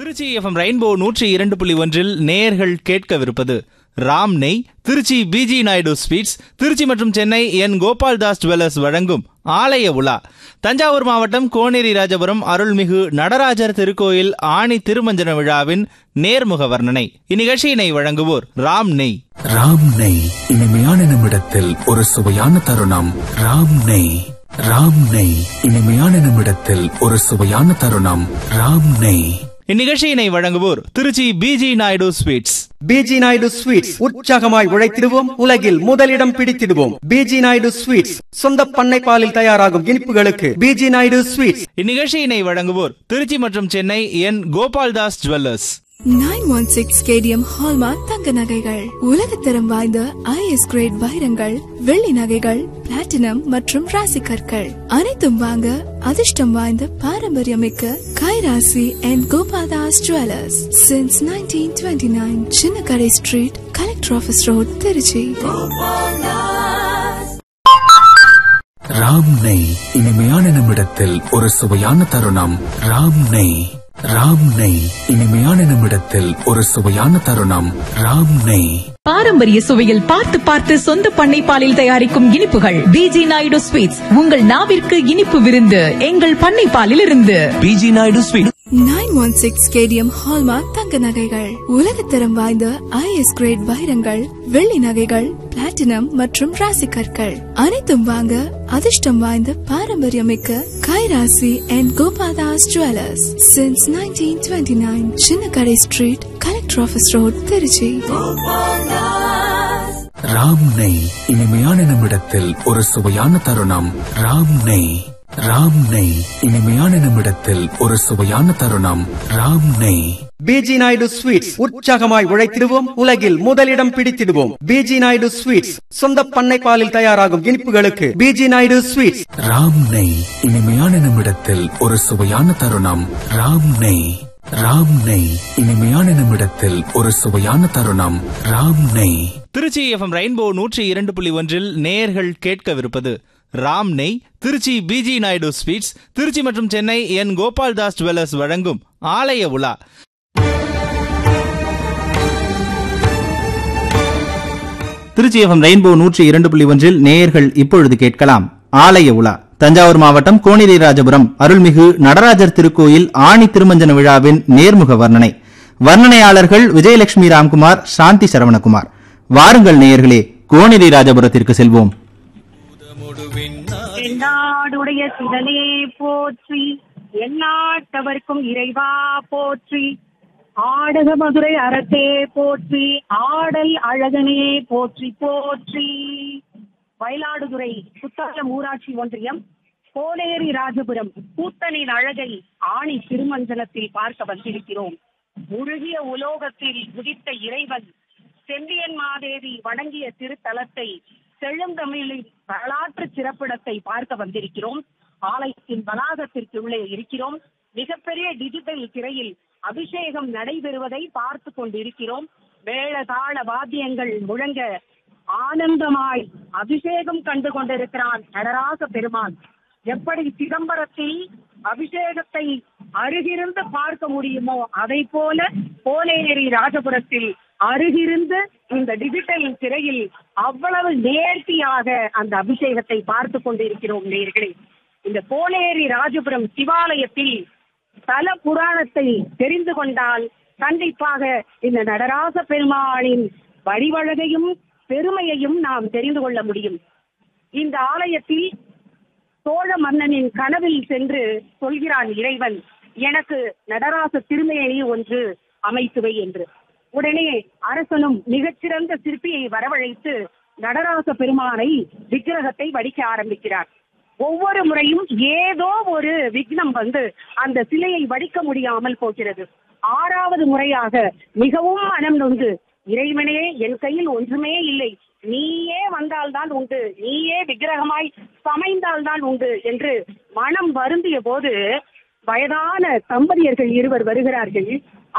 Trichy FM rainbow நூற்றி இரண்டு புள்ளி ஒன்றில் நேயர்கள் கேட்கவிருப்பது ராம் நெய் திருச்சி பிஜி நாயுடு ஸ்வீட்ஸ் திருச்சி மற்றும் சென்னை என் கோபால்தாஸ் ஜுவல்லர்ஸ் வழங்கும் ஆலய உலா தஞ்சாவூர் மாவட்டம் கோனேரி ராஜபுரம் அருள்மிகு நடராஜர் திருக்கோயில் ஆணி திருமஞ்சன விழாவின் நேர்முக வர்ணனை இந்நிகழ்ச்சியினை வழங்குவோர் ராம் நெய் ராம் நெய் இனிமையான நிமிடத்தில் ஒரு சுவையான தருணம் ராம் நெய் ராம் நெய் இனிமையான நிமிடத்தில் ஒரு சுவையான தருணம் ராம் நெய் இந்நிகழ்ச்சியினை வழங்குவோர் Trichy PG Naidu sweets PG Naidu sweets உற்சாகமாய் உழைத்திடுவோம் உலகில் முதலிடம் பிடித்திடுவோம் பிஜி நாயுடு ஸ்வீட்ஸ் சொந்த பண்ணை பாலில் தயாராகும் இனிப்புகளுக்கு பிஜி நாயுடு ஸ்வீட்ஸ் இந்நிகழ்ச்சியினை வழங்குவோர் திருச்சி மற்றும் Chennai N Gopaldas jewellers nine one six KDM hallmark தங்க நகைகள் உலகத்தரம் வாய்ந்த ஐஎஸ் கிரேட் வைரங்கள் வெள்ளி நகைகள் பிளாட்டினம் மற்றும் ராசி கற்கள் அனைத்தும் வாங்க அதிர்ஷ்டம் வாய்ந்த பாரம்பரியமிக்க கைராசி and Gopaldas jewellers since nineteen twenty nine சின்ன கடை street collector office road Trichy Ram நெய் இனிமையான நிமிடத்தில் ஒரு சுவையான தருணம் ராம் நெய் ராம் நெய் இனிமையான நிமிடத்தில் ஒரு சுவையான தருணம் ராம் நெய் பாரம்பரிய சுவையில் பார்த்து பார்த்து சொந்த பண்ணை பாலில் தயாரிக்கும் இனிப்புகள் பிஜி நாயுடு ஸ்வீட்ஸ் உங்கள் நாவிற்கு இனிப்பு விருந்து எங்கள் பண்ணை பாலில் இருந்து PG Naidu sweet nine one six KDM hallmark தங்க நகைகள் உலகத்தரம் வாய்ந்த ஐஎஸ் கிரேட் வைரங்கள் வெள்ளி நகைகள் பிளாட்டினம் மற்றும் ராசி கற்கள் அனைத்தும் வாங்க அதிர்ஷ்டம் வாய்ந்த பாரம்பரியமிக்க கைராசி and Gopaldas jewellers since nineteen twenty nine சின்ன கடை street collector office road Trichy Ram நெய் இனிமையான நிமிடத்தில் ஒரு சுவையான தருணம் ராம் நெய் ராம் நெய் இனிமையான நிமிடத்தில் ஒரு சுவையான தருணம் ராம் நெய் பிஜி நாயுடு ஸ்வீட்ஸ் உற்சாகமாய் உழைத்திடுவோம் உலகில் முதலிடம் பிடித்திடுவோம் பிஜி நாயுடு ஸ்வீட்ஸ் சொந்த பண்ணை பாலில் தயாராகும் இனிப்புகளுக்கு பிஜி நாயுடு ஸ்வீட்ஸ் ராம் நெய் இனிமையான நிமிடத்தில் ஒரு சுவையான தருணம் ராம் நெய் ராம் நெய் இனிமையான நிமிடத்தில் ஒரு சுவையான தருணம் ராம் நெய் திருச்சி எஃப்எம் ரெயின்போ நூற்றி இரண்டு புள்ளி ஒன்றில் நேயர்கள் கேட்கவிருப்பது ராம் நெய் திருச்சி பிஜி நாயுடு ஸ்வீட்ஸ் திருச்சி மற்றும் சென்னை என் கோபால்தாஸ் ஜுவல்லர்ஸ் வழங்கும் ஆலய உலா திருச்சி எஃப்எம் ரெயின்போ நூற்றி இரண்டு புள்ளி ஒன்றில் நேயர்கள் இப்பொழுது கேட்கலாம் ஆலய உலா தஞ்சாவூர் மாவட்டம் கோணிரி ராஜபுரம் அருள்மிகு நடராஜர் திருக்கோயில் ஆணி திருமஞ்சன விழாவின் நேர்முக வர்ணனை வர்ணனையாளர்கள் விஜயலட்சுமி ராம்குமார் சாந்தி சரவணகுமார் வாருங்கள் நேயர்களே கோணிரி ராஜபுரத்திற்கு செல்வோம் என்னாடுடைய சிவனே போற்றி எந்நாட்டவர்க்கும் இறைவா போற்றி ஆடக மதுரை அரசே போற்றி ஆடல் அழகனே போற்றி போற்றி மயிலாடுதுறை குத்தாலம் ஊராட்சி ஒன்றியம் கோலேரி ராஜபுரம் கூத்தனின் அழகை ஆணி திருமஞ்சனத்தில் பார்க்க வந்திருக்கிறோம் முழுகிய உலோகத்தில் உதித்த இறைவன் செம்பியன் மாதேவி வணங்கிய திருத்தலத்தை செழுந்தமிழின் வரலாற்று சிறப்பிடத்தை பார்க்க வந்திருக்கிறோம் ஆலயத்தின் வளாகத்திற்கு உள்ளே இருக்கிறோம் மிகப்பெரிய டிஜிட்டல் திரையில் அபிஷேகம் நடைபெறுவதை பார்த்து கொண்டிருக்கிறோம் மேள தாள வாத்தியங்கள் முழங்க ஆனந்தமாய் அபிஷேகம் கண்டு கொண்டிருக்கிறான் நடராச பெருமான் எப்படி சிதம்பரத்தில் அபிஷேகத்தை அருகிருந்து பார்க்க முடியுமோ அதை போல கோலேரி ராஜபுரத்தில் அருகிருந்து இந்த டிஜிட்டல் திரையில் அவ்வளவு நேர்த்தியாக அந்த அபிஷேகத்தை பார்த்து கொண்டிருக்கிறோம் நேர்களே இந்த கோலேரி ராஜபுரம் சிவாலயத்தில் தல புராணத்தை தெரிந்து கொண்டால் கண்டிப்பாக இந்த நடராச பெருமாளின் வழிவழகையும் பெருமையையும் நாம் தெரிந்து கொள்ள முடியும் இந்த ஆலயத்தில் சோழ மன்னனின் கனவில் சென்று சொல்கிறான் இறைவன் எனக்கு நடராச திருமேனி ஒன்று அமைத்துவை என்று உடனே அரசனும் மிகச்சிறந்த சிற்பியை வரவழைத்து நடராச பெருமானை விக்கிரகத்தை வடிக்க ஆரம்பிக்கிறார் ஒவ்வொரு முறையும் ஏதோ ஒரு விக்னம் வந்து அந்த சிலையை வடிக்க முடியாமல் போகிறது ஆறாவது முறையாக மிகவும் மனம் நொந்து இறைவனே என் கையில் ஒன்றுமே இல்லை நீயே வந்தால்தான் உண்டு நீயே விக்கிரகமாய் சமைந்தால்தான் உண்டு என்று மனம் வருந்திய போது வயதான தம்பதியர்கள் இருவர் வருகிறார்கள்